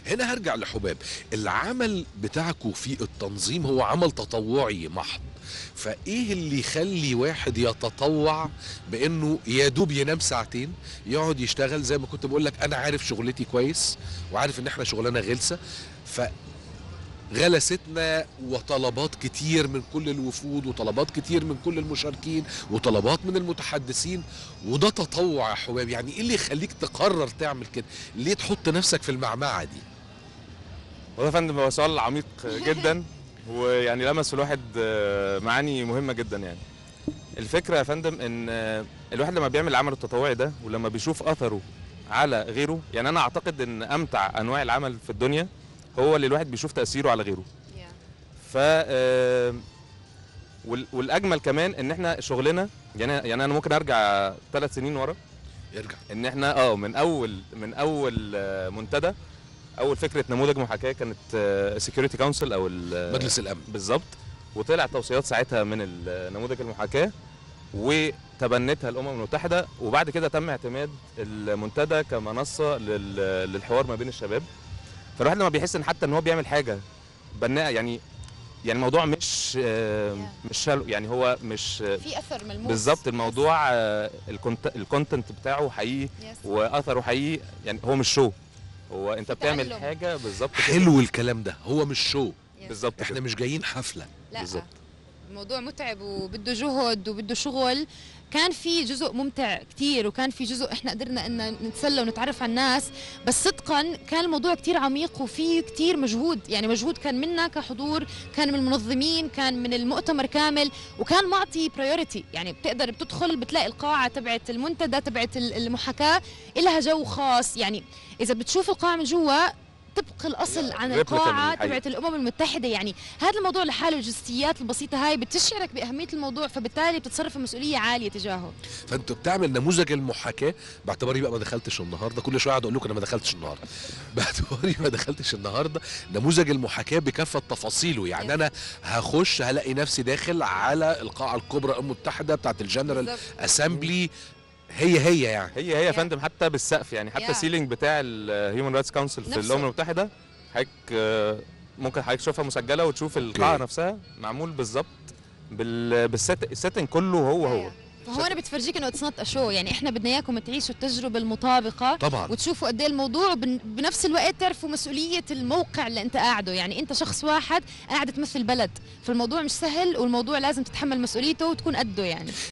هنا هرجع لحباب العمل بتاعكم في التنظيم هو عمل تطوعي محض فايه اللي يخلي واحد يتطوع بانه يا دوب ينام ساعتين يقعد يشتغل زي ما كنت بقول لك انا عارف شغلتي كويس وعارف ان احنا شغلانه غلسه ف غلستنا وطلبات كتير من كل الوفود وطلبات كتير من كل المشاركين وطلبات من المتحدثين وده تطوع يا حباب يعني ايه اللي يخليك تقرر تعمل كده ليه تحط نفسك في المعمعه دي والله يا فندم هو سؤال عميق جدا ويعني لمس في الواحد آه، معاني مهمه جدا يعني الفكره يا فندم ان آه، الواحد لما بيعمل العمل التطوعي ده ولما بيشوف اثره على غيره يعني انا اعتقد ان امتع انواع العمل في الدنيا هو اللي الواحد بيشوف تاثيره على غيره ف آه، وال- والاجمل كمان ان احنا شغلنا يعني يعني انا ممكن ارجع ثلاث سنين ورا يرجع ان احنا اه من اول من اول آه، منتدى اول فكره نموذج محاكاه كانت سكيورتي كونسل او ال- مجلس الامن بالظبط وطلع توصيات ساعتها من ال- نموذج المحاكاه وتبنتها الامم المتحده وبعد كده تم اعتماد المنتدى كمنصه لل- للحوار ما بين الشباب فالواحد لما بيحس ان حتى ان هو بيعمل حاجه بناءه يعني يعني الموضوع مش آه، مش شالو يعني هو مش آه، في اثر ملموس بالظبط الموضوع آه، الكونت- الكونتنت بتاعه حقيقي يس. واثره حقيقي يعني هو مش شو هو انت في بتعمل تعلم. حاجه بالظبط كده. حلو الكلام ده هو مش شو يس. بالظبط احنا كده. مش جايين حفله لا بالظبط. الموضوع متعب وبده جهد وبده شغل كان في جزء ممتع كتير وكان في جزء احنا قدرنا ان نتسلى ونتعرف على الناس بس صدقا كان الموضوع كتير عميق وفيه كتير مجهود يعني مجهود كان منا كحضور كان من المنظمين كان من المؤتمر كامل وكان معطي برايورتي يعني بتقدر بتدخل بتلاقي القاعة تبعت المنتدى تبعت المحاكاة إلها جو خاص يعني إذا بتشوف القاعة من جوا طبق الاصل عن replica من القاعه الحقيقة. تبعت الامم المتحده يعني هذا الموضوع لحاله الجزئيات البسيطه هاي بتشعرك باهميه الموضوع فبالتالي بتتصرف بمسؤوليه عاليه تجاهه فانت بتعمل نموذج المحاكاه باعتباري بقى ما دخلتش النهارده كل شويه اقعد اقول لكم انا ما دخلتش النهارده باعتباري ما دخلتش النهارده نموذج المحاكاه بكافه تفاصيله يعني Yes. انا هخش هلاقي نفسي داخل على القاعه الكبرى الامم المتحده بتاعت الجنرال بالظبط. اسامبلي هي هي يعني هي هي يا Yeah. فندم حتى بالسقف يعني حتى Yeah. السيلينج بتاع الهيومن رايتس كونسل في نفسه. الامم المتحده حضرتك آه، ممكن حضرتك تشوفها مسجله وتشوف القاعه أوكي. نفسها معمول بالظبط بال بالست السيتنج كله هو هو فهو انا بتفرجيك انه اتس نوت شو يعني احنا بدنا اياكم تعيشوا التجربه المطابقه طبعا وتشوفوا قد ايه الموضوع وبن- بنفس الوقت تعرفوا مسؤوليه الموقع اللي انت قاعده يعني انت شخص واحد قاعد تمثل بلد فالموضوع مش سهل والموضوع لازم تتحمل مسؤوليته وتكون قده يعني